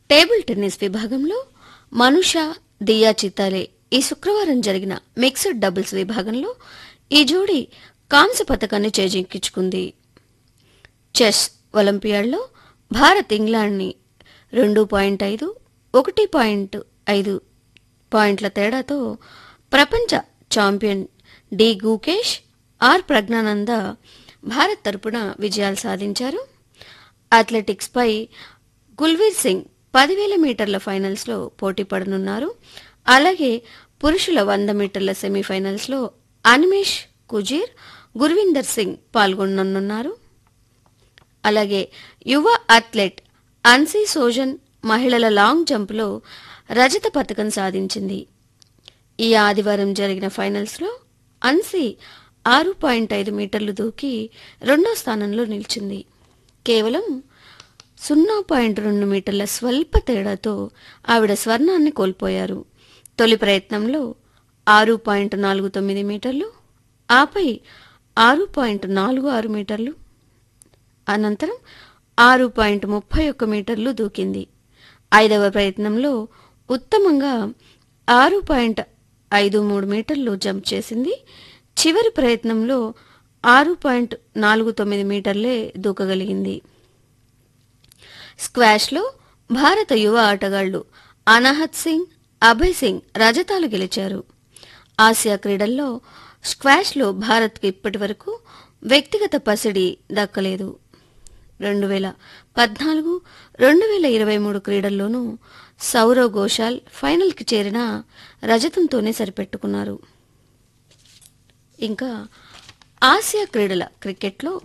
table tennis విభాగంలో మనుష దియా చితాలే ఈ శుక్రవారం జరిగిన మిక్స్డ్ డబుల్స్ విభాగంలో ఈ జోడీ కాంస్య పథకాన్ని చేజిక్కించుకుంది చెస్ ఒలింపియాడ్లో భారత్ ఇంగ్లాండ్ని రెండు పాయింట్ ఐదు ఒకటి పాయింట్ ఐదు పాయింట్ల తేడాతో ప్రపంచ champion D Gukesh R Praggnanandhaa Bharat తరపున విజయాలు సాధించారు అథ్లెటిక్స్పై గుల్వీర్ సింగ్ పదివేల మీటర్ల ఫైనల్స్లో పోటీ పడనున్నారు అలాగే పురుషుల వంద మీటర్ల సెమీఫైనల్స్లో అనిమేష్ కుజీర్ గుర్విందర్ సింగ్ పాల్గొననున్నారు అలాగే యువ అథ్లెట్ అన్సీ సోజన్ మహిళల లాంగ్ జంప్లో రజత పథకం సాధించింది ఈ ఆదివారం జరిగిన ఫైనల్స్లో అన్సీ ఆరు పాయింట్ ఐదు మీటర్లు దూకి రెండో స్థానంలో నిలిచింది కేవలం సున్నా పాయింట్ రెండు మీటర్ల స్వల్ప తేడాతో ఆవిడ స్వర్ణాన్ని కోల్పోయారు తొలి ప్రయత్నంలో ఆరు పాయింట్ నాలుగు తొమ్మిది మీటర్లు ఆపై ఆరు పాయింట్ నాలుగు ఆరు మీటర్లు అనంతరం ఆరు పాయింట్ ముప్పై ఒక్క మీటర్లు దూకింది ఐదవ ప్రయత్నంలో ఉత్తమంగా ఆరు పాయింట్ ఐదు మూడు మీటర్లు జంప్ చేసింది చివరి ప్రయత్నంలో ఆరు పాయింట్ నాలుగు తొమ్మిది మీటర్లే దూకగలిగింది స్క్వాష్లో భారత యువ ఆటగాళ్లు అనాహత్ సింగ్ అభయ్ సింగ్ రజతాలు గెలిచారు ఆసియా క్రీడల్లో స్క్వాష్లో భారత్కు ఇప్పటి వరకు వ్యక్తిగత పసిడి దక్కలేదు రెండు వేల పద్నాలుగు రెండు వేల ఇరవై మూడు క్రీడల్లోనూ సౌరవ్ ఘోషాల్ ఫైనల్కి చేరిన రజతంతోనే సరిపెట్టుకున్నారు ఇంకా ఆసియా క్రీడల క్రికెట్లో